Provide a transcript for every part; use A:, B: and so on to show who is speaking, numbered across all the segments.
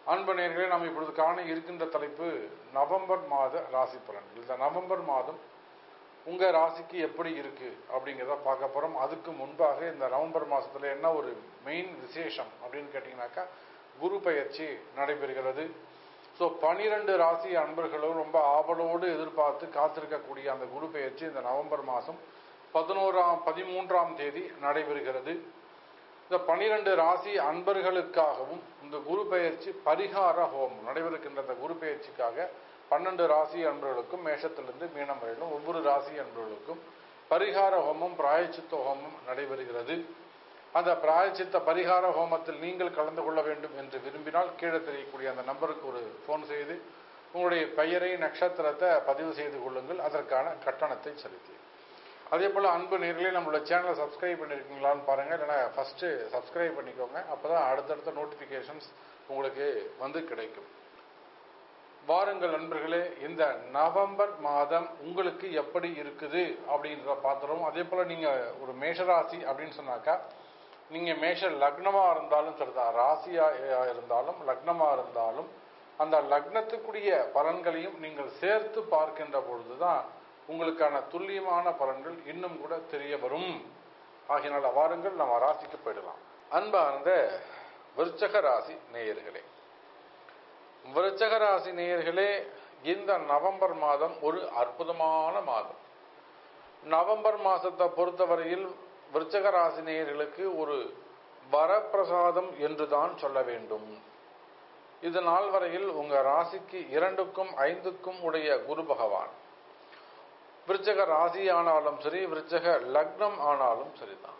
A: அன்பு நேர்களே நாம் இப்பொழுது காண இருக்கின்ற தலைப்பு நவம்பர் மாத ராசி பலன்கள் இந்த நவம்பர் மாதம் உங்க ராசிக்கு எப்படி இருக்கு அப்படிங்கிறத பார்க்க போறோம் அதுக்கு முன்பாக இந்த நவம்பர் மாசத்துல என்ன ஒரு மெயின் விசேஷம் அப்படின்னு கேட்டீங்கன்னாக்கா குரு பெயர்ச்சி நடைபெறுகிறது ஸோ பனிரெண்டு ராசி அன்பர்களும் ரொம்ப ஆவலோடு எதிர்பார்த்து காத்திருக்கக்கூடிய அந்த குரு பெயர்ச்சி இந்த நவம்பர் மாதம் பதினோராம் பதிமூன்றாம் தேதி நடைபெறுகிறது இந்த பனிரெண்டு ராசி அன்பர்களுக்காகவும் இந்த குரு பெயர்ச்சி பரிகார ஹோமம் நடைபெறுகின்ற இந்த குரு பெயர்ச்சிக்காக பன்னெண்டு ராசி அன்பர்களுக்கும் மேஷத்திலிருந்து மீனம் வரையிலும் ஒவ்வொரு ராசி அன்பர்களுக்கும் பரிகார ஹோமம் பிராயச்சித்த ஹோமம் நடைபெறுகிறது அந்த பிராயச்சித்த பரிகார ஹோமத்தில் நீங்கள் கலந்து கொள்ள வேண்டும் என்று விரும்பினால் கீழே தெரியக்கூடிய அந்த நம்பருக்கு ஒரு ஃபோன் செய்து உங்களுடைய பெயரை நட்சத்திரத்தை பதிவு செய்து கொள்ளுங்கள் அதற்கான கட்டணத்தை செலுத்தி அதே போல் அன்பு நேர்களே நம்மளோட சேனலை சப்ஸ்கிரைப் பண்ணியிருக்கீங்களான்னு பாருங்கள் இல்லைனா ஃபஸ்ட்டு சப்ஸ்கிரைப் பண்ணிக்கோங்க அப்போ தான் அடுத்தடுத்த நோட்டிஃபிகேஷன்ஸ் உங்களுக்கு வந்து கிடைக்கும் வாருங்கள் நண்பர்களே இந்த நவம்பர் மாதம் உங்களுக்கு எப்படி இருக்குது அப்படின்றத பார்த்துருவோம் அதே போல் நீங்கள் ஒரு மேஷராசி அப்படின்னு சொன்னாக்கா நீங்கள் மேஷ லக்னமாக இருந்தாலும் சரிதான் ராசியாக இருந்தாலும் லக்னமாக இருந்தாலும் அந்த லக்னத்துக்குரிய பலன்களையும் நீங்கள் சேர்த்து பார்க்கின்ற பொழுது தான் உங்களுக்கான துல்லியமான பலன்கள் இன்னும் கூட தெரிய வரும் ஆகினால வாருங்கள் நம்ம ராசிக்கு போயிடலாம் அன்பார்ந்த விருச்சக ராசி நேயர்களே விருச்சக ராசி நேயர்களே இந்த நவம்பர் மாதம் ஒரு அற்புதமான மாதம் நவம்பர் மாசத்தை பொறுத்தவரையில் விருச்சக ராசி நேயர்களுக்கு ஒரு வரப்பிரசாதம் என்றுதான் சொல்ல வேண்டும் இது நாள் வரையில் உங்க ராசிக்கு இரண்டுக்கும் ஐந்துக்கும் உடைய குரு பகவான் விருச்சக ராசி ஆனாலும் சரி விருச்சக லக்னம் ஆனாலும் சரிதான்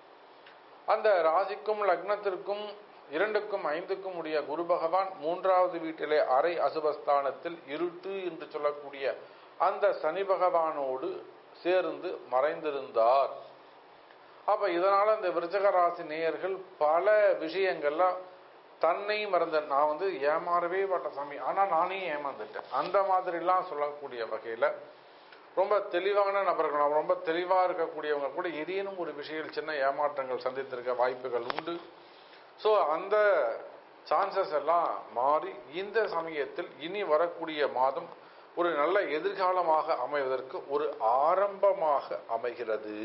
A: அந்த ராசிக்கும் லக்னத்திற்கும் இரண்டுக்கும் ஐந்துக்கும் உடைய குரு பகவான் மூன்றாவது வீட்டிலே அரை அசுபஸ்தானத்தில் இருட்டு என்று சொல்லக்கூடிய அந்த சனி பகவானோடு சேர்ந்து மறைந்திருந்தார் அப்ப இதனால இந்த விருச்சக ராசி நேயர்கள் பல விஷயங்கள்ல தன்னை மறந்த நான் வந்து ஏமாறவே பட்ட சாமி ஆனா நானே ஏமாந்துட்டேன் அந்த மாதிரிலாம் சொல்லக்கூடிய வகையில ரொம்ப தெளிவான நபர்கள் நாம் ரொம்ப தெளிவா இருக்கக்கூடியவங்க கூட ஏதேனும் ஒரு விஷயம் சின்ன ஏமாற்றங்கள் சந்தித்திருக்க வாய்ப்புகள் உண்டு ஸோ அந்த சான்சஸ் எல்லாம் மாறி இந்த சமயத்தில் இனி வரக்கூடிய மாதம் ஒரு நல்ல எதிர்காலமாக அமைவதற்கு ஒரு ஆரம்பமாக அமைகிறது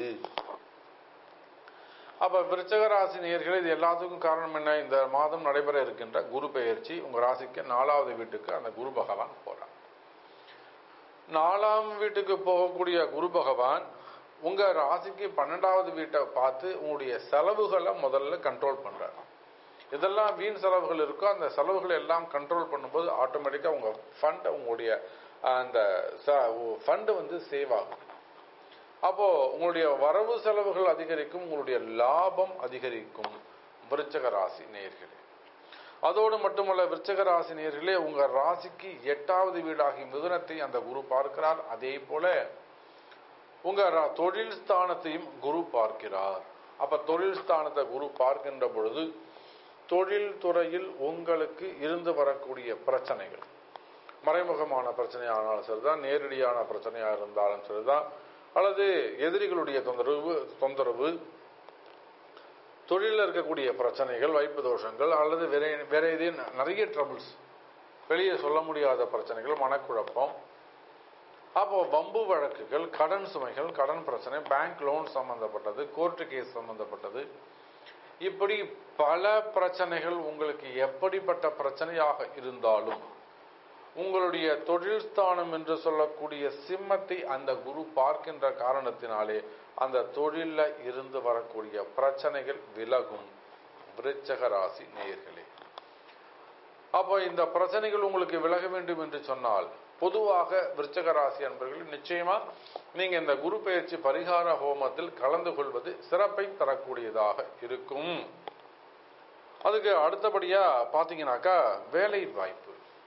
A: அப்ப விருச்சக ராசி நேயர்கள் இது எல்லாத்துக்கும் காரணம் என்ன இந்த மாதம் நடைபெற இருக்கின்ற குரு பெயர்ச்சி உங்க ராசிக்கு நாலாவது வீட்டுக்கு அந்த குரு பகவான் போறார் நாலாம் வீட்டுக்கு போகக்கூடிய குரு பகவான் உங்க ராசிக்கு பன்னெண்டாவது வீட்டை பார்த்து உங்களுடைய செலவுகளை முதல்ல கண்ட்ரோல் பண்றார் இதெல்லாம் வீண் செலவுகள் இருக்கோ அந்த செலவுகளை எல்லாம் கண்ட்ரோல் பண்ணும்போது ஆட்டோமேட்டிக்கா உங்க ஃபண்ட் உங்களுடைய அந்த ஃபண்டு வந்து சேவ் ஆகும் அப்போ உங்களுடைய வரவு செலவுகள் அதிகரிக்கும் உங்களுடைய லாபம் அதிகரிக்கும் விருச்சக ராசி நேர்களே அதோடு மட்டுமல்ல விருச்சக ராசி நேர்களே உங்க ராசிக்கு எட்டாவது வீடாகி மிதுனத்தை அந்த குரு பார்க்கிறார் அதே போல உங்க தொழில் ஸ்தானத்தையும் குரு பார்க்கிறார் அப்ப தொழில் ஸ்தானத்தை குரு பார்க்கின்ற பொழுது தொழில் துறையில் உங்களுக்கு இருந்து வரக்கூடிய பிரச்சனைகள் மறைமுகமான பிரச்சனையானாலும் சரிதான் நேரடியான பிரச்சனையாக இருந்தாலும் சரிதான் அல்லது எதிரிகளுடைய தொந்தரவு தொந்தரவு தொழிலில் இருக்கக்கூடிய பிரச்சனைகள் வைப்பு தோஷங்கள் அல்லது வேற வேற ஏதேனும் நிறைய ட்ரபிள்ஸ் வெளியே சொல்ல முடியாத பிரச்சனைகள் மனக்குழப்பம் அப்போ வம்பு வழக்குகள் கடன் சுமைகள் கடன் பிரச்சனை பேங்க் லோன் சம்பந்தப்பட்டது கோர்ட்டு கேஸ் சம்பந்தப்பட்டது இப்படி பல பிரச்சனைகள் உங்களுக்கு எப்படிப்பட்ட பிரச்சனையாக இருந்தாலும் உங்களுடைய தொழில் ஸ்தானம் என்று சொல்லக்கூடிய சிம்மத்தை அந்த குரு பார்க்கின்ற காரணத்தினாலே அந்த தொழில இருந்து வரக்கூடிய பிரச்சனைகள் விலகும் விருச்சக ராசி நேயர்களே அப்போ இந்த பிரச்சனைகள் உங்களுக்கு விலக வேண்டும் என்று சொன்னால் பொதுவாக விருச்சக ராசி அன்பர்கள் நிச்சயமா நீங்க இந்த குரு பயிற்சி பரிகார ஹோமத்தில் கலந்து கொள்வது சிறப்பை தரக்கூடியதாக இருக்கும் அதுக்கு அடுத்தபடியா பாத்தீங்கன்னாக்கா வேலை வாய்ப்பு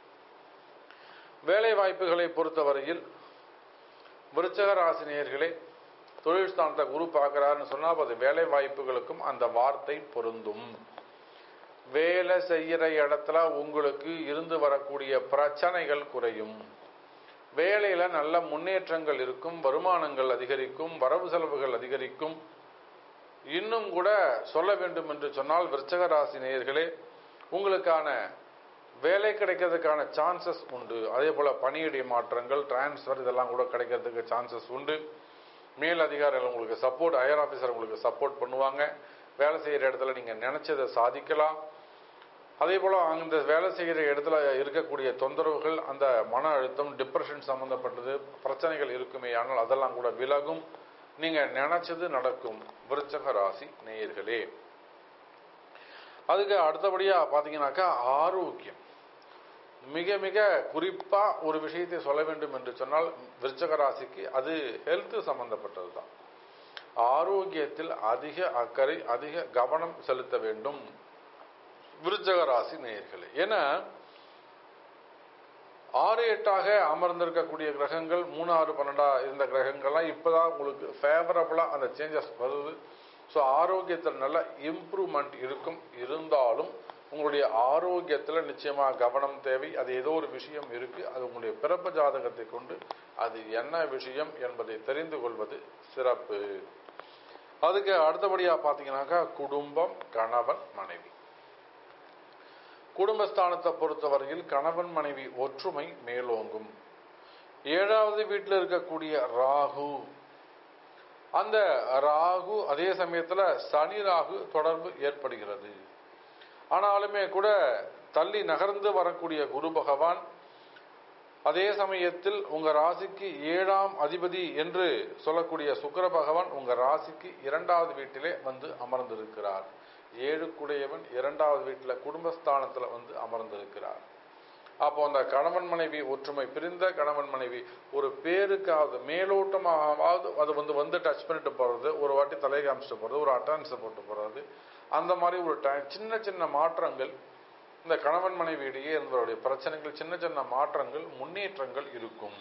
A: வேலை வாய்ப்புகளை பொறுத்தவரையில் விருச்சக ராசினியர்களே தொழில் ஸ்தானத்தை குரு பார்க்கிறாருன்னு சொன்னா அது வேலை வாய்ப்புகளுக்கும் அந்த வார்த்தை பொருந்தும் வேலை செய்யற இடத்துல உங்களுக்கு இருந்து வரக்கூடிய பிரச்சனைகள் குறையும் வேலையில நல்ல முன்னேற்றங்கள் இருக்கும் வருமானங்கள் அதிகரிக்கும் வரவு செலவுகள் அதிகரிக்கும் இன்னும் கூட சொல்ல வேண்டும் என்று சொன்னால் விருச்சக ராசி நேயர்களே உங்களுக்கான வேலை கிடைக்கிறதுக்கான சான்சஸ் உண்டு அதே போல பணியிடை மாற்றங்கள் டிரான்ஸ்ஃபர் இதெல்லாம் கூட கிடைக்கிறதுக்கு சான்சஸ் உண்டு மேல் அதிகாரிகள் உங்களுக்கு சப்போர்ட் ஹையர் ஆஃபீஸர் உங்களுக்கு சப்போர்ட் பண்ணுவாங்க வேலை செய்கிற இடத்துல நீங்கள் நினைச்சதை சாதிக்கலாம் அதே போல் அந்த வேலை செய்கிற இடத்துல இருக்கக்கூடிய தொந்தரவுகள் அந்த மன அழுத்தம் டிப்ரெஷன் சம்பந்தப்பட்டது பிரச்சனைகள் இருக்குமே ஆனால் அதெல்லாம் கூட விலகும் நீங்க நினைச்சது நடக்கும் விருச்சக ராசி நேயர்களே அதுக்கு அடுத்தபடியா பாத்தீங்கன்னாக்கா ஆரோக்கியம் மிக மிக குறிப்பா ஒரு விஷயத்தை சொல்ல வேண்டும் என்று சொன்னால் விருச்சக ராசிக்கு அது ஹெல்த் சம்பந்தப்பட்டது தான் ஆரோக்கியத்தில் அதிக அக்கறை அதிக கவனம் செலுத்த வேண்டும் விருச்சக ராசி நேயர்களே ஏன்னா ஆறு எட்டாக அமர்ந்திருக்கக்கூடிய கிரகங்கள் மூணு ஆறு பன்னெண்டா இருந்த கிரகங்கள்லாம் இப்பதான் உங்களுக்கு ஃபேவரபுளா அந்த சேஞ்சஸ் வருது ஸோ ஆரோக்கியத்தில் நல்ல இம்ப்ரூவ்மெண்ட் இருக்கும் இருந்தாலும் உங்களுடைய ஆரோக்கியத்தில் நிச்சயமா கவனம் தேவை அது ஏதோ ஒரு விஷயம் இருக்கு அது உங்களுடைய பிறப்பு ஜாதகத்தை கொண்டு அது என்ன விஷயம் என்பதை தெரிந்து கொள்வது சிறப்பு அதுக்கு அடுத்தபடியா பாத்தீங்கன்னாக்கா குடும்பம் கணவன் மனைவி குடும்பஸ்தானத்தை பொறுத்தவரையில் கணவன் மனைவி ஒற்றுமை மேலோங்கும் ஏழாவது வீட்டில் இருக்கக்கூடிய ராகு அந்த ராகு அதே சமயத்துல சனி ராகு தொடர்பு ஏற்படுகிறது ஆனாலுமே கூட தள்ளி நகர்ந்து வரக்கூடிய குரு பகவான் அதே சமயத்தில் உங்க ராசிக்கு ஏழாம் அதிபதி என்று சொல்லக்கூடிய சுக்கர பகவான் உங்க ராசிக்கு இரண்டாவது வீட்டிலே வந்து அமர்ந்திருக்கிறார் ஏழுக்குடையவன் இரண்டாவது வீட்டில் குடும்பஸ்தானத்துல வந்து அமர்ந்திருக்கிறார் அப்போ அந்த கணவன் மனைவி ஒற்றுமை பிரிந்த கணவன் மனைவி ஒரு பேருக்காவது மேலோட்டமாவது அது வந்து வந்து டச் பண்ணிட்டு போறது ஒரு வாட்டி தலை காமிச்சிட்டு போறது ஒரு அட்டான்ஸ் போட்டு போறது அந்த மாதிரி ஒரு சின்ன சின்ன மாற்றங்கள் இந்த கணவன் மனைவி இடையே இருந்தவருடைய பிரச்சனைகள் சின்ன சின்ன மாற்றங்கள் முன்னேற்றங்கள் இருக்கும்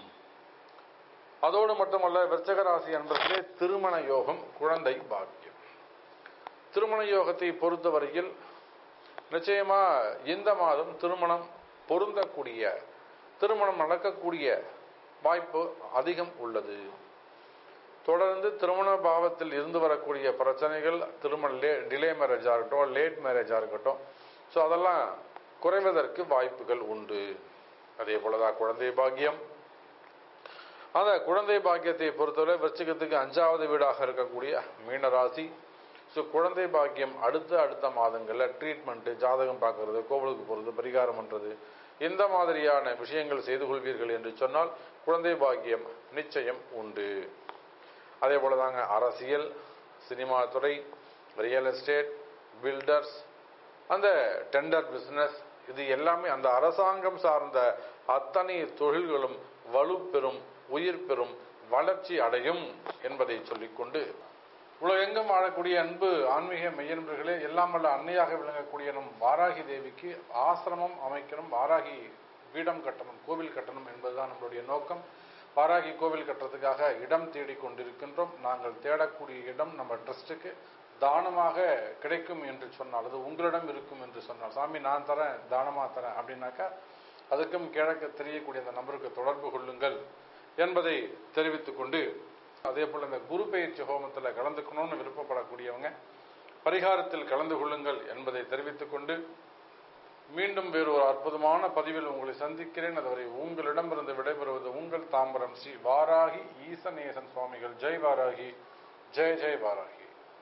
A: அதோடு மட்டுமல்ல விருச்சக ராசி அன்பர்களே திருமண யோகம் குழந்தை பாக்கியம் திருமண யோகத்தை பொறுத்தவரையில் நிச்சயமா இந்த மாதம் திருமணம் பொருந்தக்கூடிய திருமணம் நடக்கக்கூடிய வாய்ப்பு அதிகம் உள்ளது தொடர்ந்து திருமண பாவத்தில் இருந்து வரக்கூடிய பிரச்சனைகள் திருமண லே டிலே மேரேஜாக இருக்கட்டும் லேட் மேரேஜாக இருக்கட்டும் ஸோ அதெல்லாம் குறைவதற்கு வாய்ப்புகள் உண்டு அதே போலதான் குழந்தை பாக்கியம் அந்த குழந்தை பாக்கியத்தை பொறுத்தவரை விருச்சிகத்துக்கு அஞ்சாவது வீடாக இருக்கக்கூடிய மீனராசி ஸோ குழந்தை பாக்கியம் அடுத்த அடுத்த மாதங்களில் ட்ரீட்மெண்ட்டு ஜாதகம் பார்க்கறது கோவிலுக்கு போகிறது பரிகாரம் பண்ணுறது இந்த மாதிரியான விஷயங்கள் செய்து கொள்வீர்கள் என்று சொன்னால் குழந்தை பாக்கியம் நிச்சயம் உண்டு அதே போல தாங்க அரசியல் சினிமா துறை ரியல் எஸ்டேட் பில்டர்ஸ் அந்த டெண்டர் பிசினஸ் இது எல்லாமே அந்த அரசாங்கம் சார்ந்த அத்தனை தொழில்களும் வலுப்பெறும் உயிர் பெறும் வளர்ச்சி அடையும் என்பதை சொல்லிக்கொண்டு உலகெங்கும் வாழக்கூடிய அன்பு ஆன்மீக மெய்யன்பர்களே எல்லாம் வல்ல அன்னையாக விளங்கக்கூடிய நம் வாராகி தேவிக்கு ஆசிரமம் அமைக்கணும் வாராகி பீடம் கட்டணும் கோவில் கட்டணும் என்பதுதான் நம்மளுடைய நோக்கம் வாராகி கோவில் கட்டுறதுக்காக இடம் தேடி கொண்டிருக்கின்றோம் நாங்கள் தேடக்கூடிய இடம் நம்ம ட்ரஸ்ட்டுக்கு தானமாக கிடைக்கும் என்று சொன்னால் அது உங்களிடம் இருக்கும் என்று சொன்னால் சாமி நான் தரேன் தானமா தரேன் அப்படின்னாக்கா அதுக்கும் கிழக்கு தெரியக்கூடிய அந்த நபருக்கு தொடர்பு கொள்ளுங்கள் என்பதை தெரிவித்துக் கொண்டு அதே போல இந்த குரு பயிற்சி ஹோமத்தில் கலந்துக்கணும்னு விருப்பப்படக்கூடியவங்க பரிகாரத்தில் கலந்து கொள்ளுங்கள் என்பதை தெரிவித்துக் கொண்டு மீண்டும் வேறு ஒரு அற்புதமான பதிவில் உங்களை சந்திக்கிறேன் அதுவரை உங்களிடமிருந்து விடைபெறுவது உங்கள் தாம்பரம் ஸ்ரீ வாராகி ஈசநேசன் சுவாமிகள் ஜெய் வாராகி ஜெய் ஜெய் வாராகி